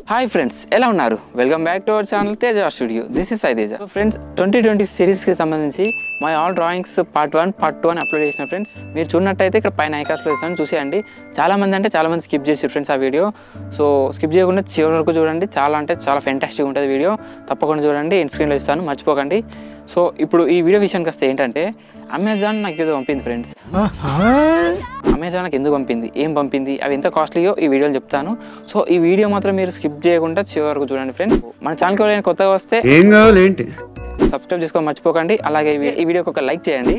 Hi friends ఎలా ఉన్నారు welcome back to our channel Teja studio this is Sai Teja friends twenty twenty సిరీస్కి సంబంధించి my all drawings part one part two అని upload చేసిన friends మీరు చూడనట్టయితే ఇక్కడ పైన ఐకాస్లో ఇస్తాను చూసేయండి చాలా మంది అంటే చాలా మంది స్కిప్ చేసారు ఫ్రెండ్స్ ఆ వీడియో సో స్కిప్ చేయకుండా చివరి వరకు చూడండి చాలా అంటే చాలా ఫెంటాస్టిక్ ఉంటుంది వీడియో తప్పకుండా చూడండి ఎండ్ స్క్రీన్లో ఇస్తాను మర్చిపోకండి సో ఇప్పుడు ఈ వీడియో విషయానికి వస్తే ఏంటంటే అమెజాన్ నాకు ఏదో పంపింది ఫ్రెండ్స్ అమెజాన్ నాకు ఎందుకు పంపింది ఏం పంపింది అవి ఎంత కాస్ట్లీయో ఈ వీడియోలో చెప్తాను సో ఈ వీడియో మాత్రం మీరు స్కిప్ చేయకుండా చివరి వరకు చూడండి ఫ్రెండ్స్ మన ఛానల్కి ఎవరైనా కొత్తగా వస్తే ఏం కావాలి ఏంటి సబ్స్క్రైబ్ చేసుకోవడం మర్చిపోకండి అలాగే ఈ వీ- ఈ వీడియోకి ఒక లైక్ చేయండి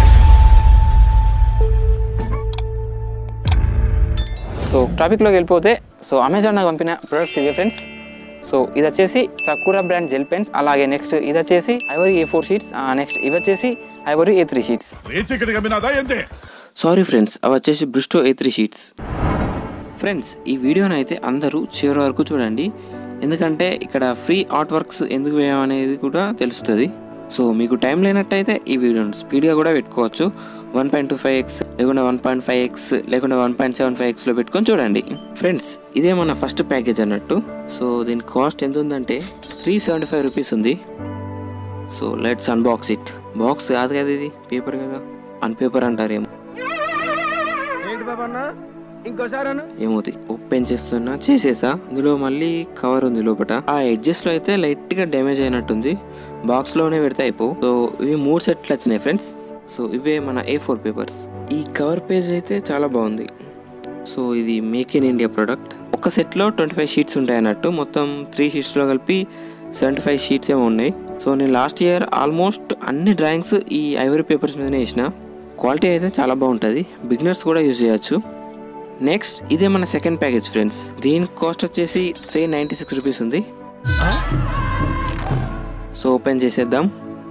సో టాపిక్లోకి వెళ్ళిపోతే సో అమెజాన్ నాకు పంపిన ప్రొడక్ట్స్ ఇవే ఫ్రెండ్స్ సో ఇది వచ్చేసి సకురా బ్రాండ్ జెల్ పెన్స్ అలాగే నెక్స్ట్ ఇది వచ్చేసి ivory A four sheets next ఇవి వచ్చేసి ఐవరీ ఏ త్రీ షీట్స్ రేచక్కడిగా వినాదా ఏంటి సారీ ఫ్రెండ్స్ అవి వచ్చేసి Bristol A three sheets friends ఈ వీడియోని అయితే అందరూ చివరి వరకు చూడండి ఎందుకంటే ఇక్కడ ఫ్రీ ఆర్ట్ వర్క్స్ ఎందుకు వేయమనేది కూడా తెలుస్తుంది సో మీకు టైం లేనట్టయితే ఈ వీడియోని స్పీడ్గా కూడా పెట్టుకోవచ్చు one point two five x లేకుంటే వన్ పాయింట్ ఫైవ్ ఎక్స్ లేకుంటే వన్ పాయింట్ సెవెన్ ఫైవ్ ఎక్స్లో పెట్టుకొని చూడండి ఫ్రెండ్స్ ఇదే మన ఫస్ట్ ప్యాకేజ్ అన్నట్టు సో దీని కాస్ట్ ఎంత ఉందంటే త్రీ సెవెంటీ ఫైవ్ రూపీస్ ఉంది so let's unbox it box కాదు కదా ఇది పేపర్ కదా అన్ పేపర్ అంటారేమో ఏంటి బాబా అన్న ఇంకోసారి అన్న ఏమవుతుంది ఓపెన్ చేస్తున్నా చేసేసా ఇందులో మళ్ళీ కవర్ ఉంది లోపల ఆ ఎడ్జెస్ లో అయితే లైట్ గా డ్యామేజ్ అయినట్టుంది బాక్స్ లోనే పెడితే అయిపో సో ఇవి మూడు సెట్లు వచ్చినాయి ఫ్రెండ్స్ సో ఇవే మన ఏ ఫోర్ పేపర్స్ ఈ కవర్ పేజ్ అయితే చాలా బాగుంది సో ఇది మేక్ ఇన్ ఇండియా ప్రోడక్ట్ ఒక సెట్లో ట్వంటీ ఫైవ్ షీట్స్ ఉంటాయి అన్నట్టు మొత్తం త్రీ షీట్స్లో కలిపి సెవెంటీ ఫైవ్ షీట్స్ ఏమో ఉన్నాయి సో నేను లాస్ట్ ఇయర్ ఆల్మోస్ట్ అన్ని డ్రాయింగ్స్ ఈ ఐవరీ పేపర్స్ మీదనే వేసిన క్వాలిటీ అయితే చాలా బాగుంటుంది బిగినర్స్ కూడా యూజ్ చేయొచ్చు నెక్స్ట్ ఇదే మన సెకండ్ ప్యాకేజ్ ఫ్రెండ్స్ దీని కాస్ట్ వచ్చేసి త్రీ నైంటీ సిక్స్ రూపీస్ ఉంది సో ఓపెన్ చేసేద్దాం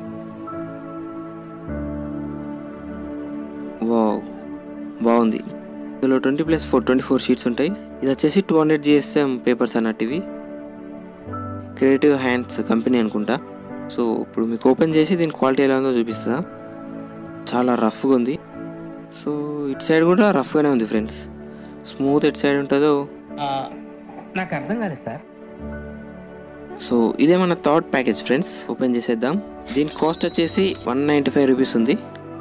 వావ్ బాగుంది ఇందులో twenty plus four twenty four sheets ఉంటాయి ఇది వచ్చేసి టూ హండ్రెడ్ జిఎస్ఎం పేపర్స్ అన్నట్టు ఇవి క్రియేటివ్ హ్యాండ్స్ కంపెనీ అనుకుంటా సో ఇప్పుడు మీకు ఓపెన్ చేసి దీని క్వాలిటీ ఎలా ఉందో చూపిస్తా చాలా రఫ్గా ఉంది సో ఇటు సైడ్ కూడా రఫ్గానే ఉంది ఫ్రెండ్స్ స్మూత్ ఎటు సైడ్ ఉంటుందో నాకు అర్థం కాలేదు సార్ సో ఇదే మన థర్డ్ ప్యాకేజ్ ఫ్రెండ్స్ ఓపెన్ చేసేద్దాం దీని కాస్ట్ వచ్చేసి వన్ నైంటీ ఫైవ్ రూపీస్ ఉంది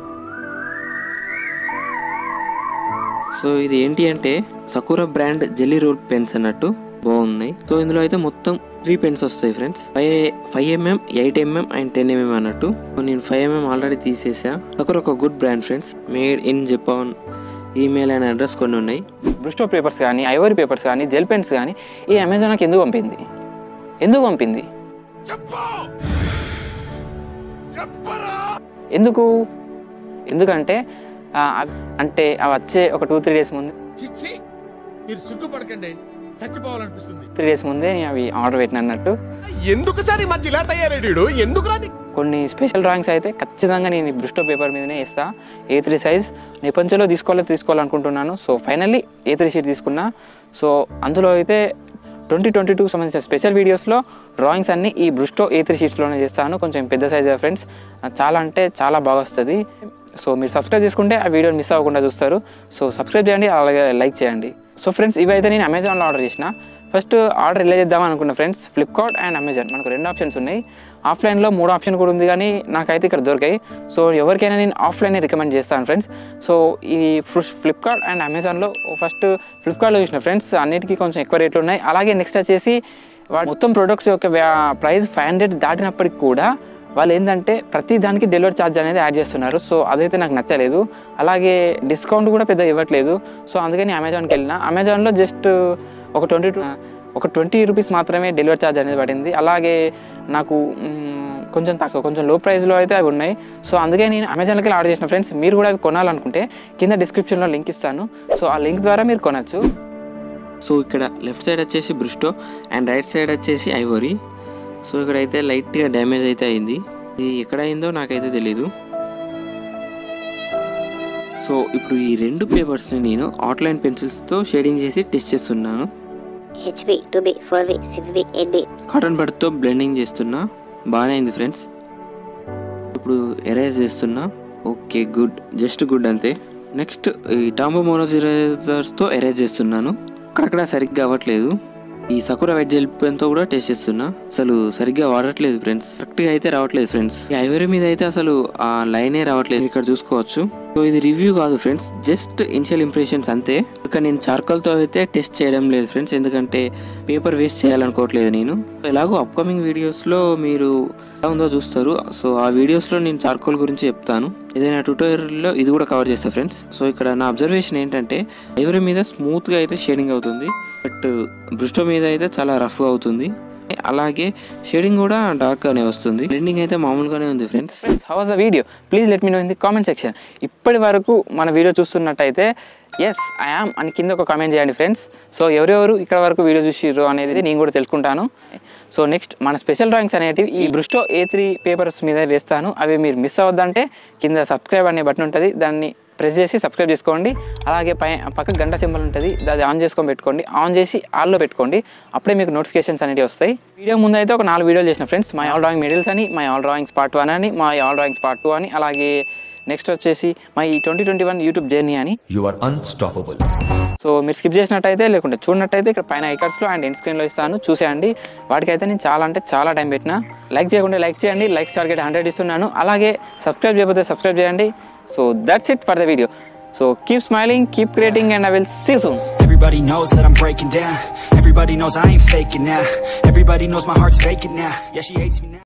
సో ఇది ఏంటి అంటే Sakura brand jelly roll pens అన్నట్టు బాగున్నాయి సో ఇందులో అయితే మొత్తం త్రీ పెన్స్ వస్తాయి friends five five mm eight mm and ten mm అన్నట్టు సో నేను ఫైవ్ ఎంఎం ఆల్రెడీ తీసేసా సకురా ఒక good brand friends made in Japan email and address కొన్ని ఉన్నాయి బ్రిస్టో పేపర్స్ కానీ ఐవరీ పేపర్స్ కానీ జెల్ పెన్స్ కానీ ఈ అమెజాన్ నాకు ఎందుకు పంపింది ఎందుకు పంపింది చెప్పు చెప్పరా ఎందుకు ఎందుకంటే ఆ, అవ్- అంటే అవి వచ్చే ఒక టూ త్రీ డేస్ ముందు చిచ్చి మీరు సిగ్గుపడకండి చచ్చిపోవాలనిపిస్తుంది త్రీ డేస్ ముందే నేను అవి ఆర్డర్ పెట్టిన అన్నట్టు ఎందుకు సార్ ఈ మధ్య ఇలా తయారయ్యాడు ఎందుకు రాని కొన్ని స్పెషల్ డ్రాయింగ్స్ అయితే ఖచ్చితంగా నేను ఈ బ్రిస్టో పేపర్ మీదనే వేస్తా ఏ త్రీ సైజ్ నిపంచలో తీసుకోవాలి తీసుకోవాలనుకుంటున్నాను so finally A three sheet తీసుకున్నా సో అందులో అయితే ట్వంటీ ట్వంటీ టూకి సంబంధించిన స్పెషల్ వీడియోస్లో డ్రాయింగ్స్ అన్ని ఈ బ్రిస్టో ఏ త్రీ షీట్స్లోనే చేస్తాను కొంచెం పెద్ద సైజ్ ఫ్రెండ్స్ చాలా అంటే చాలా బాగా వస్తుంది సో మీరు సబ్స్క్రైబ్ చేసుకుంటే ఆ వీడియోని మిస్ అవ్వకుండా చూస్తారు సో సబ్స్క్రైబ్ చేయండి అలాగే లైక్ చేయండి సో ఫ్రెండ్స్ ఇవైతే నేను అమెజాన్లో ఆర్డర్ చేసిన ఫస్ట్ ఆర్డర్ ఎలా చేద్దాం అనుకున్న ఫ్రెండ్స్ ఫ్లిప్కార్ట్ అండ్ అమెజాన్ మనకు రెండు ఆప్షన్స్ ఉన్నాయి ఆఫ్లైన్లో మూడు ఆప్షన్ కూడా ఉంది కానీ నాకైతే ఇక్కడ దొరికాయి సో ఎవరికైనా నేను ఆఫ్లైన్ రికమెండ్ చేస్తాను ఫ్రెండ్స్ సో ఈ ఫ్లిప్కార్ట్ అండ్ అమెజాన్లో ఫస్ట్ ఫ్లిప్కార్ట్లో చూసిన ఫ్రెండ్స్ అన్నిటికీ కొంచెం ఎక్కువ రేట్లు ఉన్నాయి అలాగే నెక్స్ట్ వచ్చేసి వాటి మొత్తం ప్రొడక్ట్స్ యొక్క ప్రైస్ ఫైవ్ హండ్రెడ్ దాటినప్పటికి కూడా వాళ్ళు ఏంటంటే ప్రతి దానికి డెలివరీ ఛార్జ్ అనేది యాడ్ చేస్తున్నారు సో అదైతే నాకు నచ్చలేదు అలాగే డిస్కౌంట్ కూడా పెద్ద ఇవ్వట్లేదు సో అందుకని అమెజాన్కి వెళ్ళిన అమెజాన్లో జస్ట్ ఒక ట్వంటీ టూ ఒక ట్వంటీ రూపీస్ మాత్రమే డెలివరీ ఛార్జ్ అనేది పడింది అలాగే నాకు మ్, కొంచెం తక్కువ కొంచెం లో ప్రైస్లో అయితే అవి ఉన్నాయి సో అందుకే నేను అమెజాన్కి వెళ్ళి ఆర్డర్ చేసిన ఫ్రెండ్స్ మీరు కూడా అవి కొనాలనుకుంటే కింద డిస్క్రిప్షన్లో లింక్ ఇస్తాను సో ఆ లింక్ ద్వారా మీరు కొనచ్చు సో ఇక్కడ లెఫ్ట్ సైడ్ వచ్చేసి బ్రిస్టో అండ్ రైట్ సైడ్ వచ్చేసి ఐవరీ సో ఇక్కడ అయితే లైట్గా డ్యామేజ్ అయితే అయింది ఇది ఎక్కడ అయిందో నాకైతే తెలీదు సో ఇప్పుడు ఈ రెండు పేపర్స్ని నేను అవుట్లైన్ పెన్సిల్స్తో షేడింగ్ చేసి టెస్ట్ చేస్తున్నాను HB two B four B six B eight B cotton బడ్తో బ్లెండింగ్ చేస్తున్నా బాగానే అయింది ఫ్రెండ్స్ ఇప్పుడు ఎరేజ్ చేస్తున్నా ఓకే గుడ్ జస్ట్ గుడ్ అంతే నెక్స్ట్ ఈ టాంబో మోనోస్ ఇరేజర్స్తో ఎరేజ్ చేస్తున్నాను అక్కడక్కడ సరిగ్గా అవ్వట్లేదు ఈ సకురా వైట్ జెల్ పెన్ తో కూడా టెస్ట్ చేస్తున్నా అసలు సరిగ్గా వాడట్లేదు ఫ్రెండ్స్ కరెక్ట్ గా అయితే రావట్లేదు ఫ్రెండ్స్ ఈ ఐవరీ మీద అయితే అసలు ఆ లైనే రావట్లేదు ఇక్కడ చూసుకోవచ్చు సో ఇది రివ్యూ కాదు ఫ్రెండ్స్ జస్ట్ ఇనిషియల్ ఇంప్రెషన్స్ అంతే ఇక నేను చార్కోల్ తో అయితే టెస్ట్ చేయడం లేదు ఫ్రెండ్స్ ఎందుకంటే పేపర్ వేస్ట్ చేయాలనుకోవట్లేదు నేను ఎలాగో అప్కమింగ్ వీడియోస్ లో మీరు ఎలా ఉందో చూస్తారు సో ఆ వీడియోస్ లో నేను చార్కోల్ గురించి చెప్తాను ఏదైనా ట్యూటోరియల్లో ఇది కూడా కవర్ చేస్తా ఫ్రెండ్స్ సో ఇక్కడ నా అబ్జర్వేషన్ ఏంటంటే ఐవరీ మీద స్మూత్ గా అయితే షేడింగ్ అవుతుంది బట్ బ్రుస్టో మీద అయితే చాలా రఫ్ గా అవుతుంది అలాగే షేడింగ్ కూడా డార్క్ గానే వస్తుంది బ్లెండింగ్ అయితే మామూలుగానే ఉంది friends how was the video please let me know in the comment section ఇప్పటి వరకు మన వీడియో చూస్తున్నట్టయితే ఎస్ ఐ యామ్ అని కింద ఒక కామెంట్ చేయండి ఫ్రెండ్స్ సో ఎవరెవరు ఇక్కడ వరకు వీడియో చూసిర్రు అనేది నేను కూడా తెలుసుకుంటాను సో నెక్స్ట్ మన స్పెషల్ డ్రాయింగ్స్ అనేటివి ఈ బ్రుస్టో ఏ త్రీ పేపర్స్ మీద వేస్తాను అవి మీరు మిస్ అవ్వద్దంటే కింద సబ్స్క్రైబ్ అనే బటన్ ఉంటుంది దాన్ని ప్రెస్ చేసి సబ్స్క్రైబ్ చేసుకోండి అలాగే పై పక్క గంట సింబల్ ఉంటుంది అది ఆన్ చేసుకొని పెట్టుకోండి ఆన్ చేసి ఆల్లో పెట్టుకోండి అప్పుడే మీకు నోటిఫికేషన్స్ అనేవి వస్తాయి వీడియో ముందు అయితే ఒక నాలుగు వీడియోలు చేసిన friends my all drawing medals అని my all drawings part one అని my all drawings part two అని అలాగే నెక్స్ట్ వచ్చేసి my twenty twenty one YouTube journey అని You are unstoppable. సో మీరు స్కిప్ చేసినట్టయితే లేకుంటే చూడనట్టయితే ఇక్కడ పైన ఐకార్డ్స్లో అండ్ ఎండ్ స్క్రీన్లో ఇస్తాను చూసేయండి వాటికైతే నేను చాలా అంటే చాలా టైం పెట్టిన లైక్ చేయకుండా లైక్ చేయండి లైక్స్ టార్గెట్ హండ్రెడ్ ఇస్తున్నాను అలాగే సబ్స్క్రైబ్ చేయకపోతే సబ్స్క్రైబ్ చేయండి so that's it for the video so keep smiling keep creating and I will see soon Everybody knows that I'm breaking down Everybody knows I ain't faking now Everybody knows my heart's vacant now Yeah, she hates me now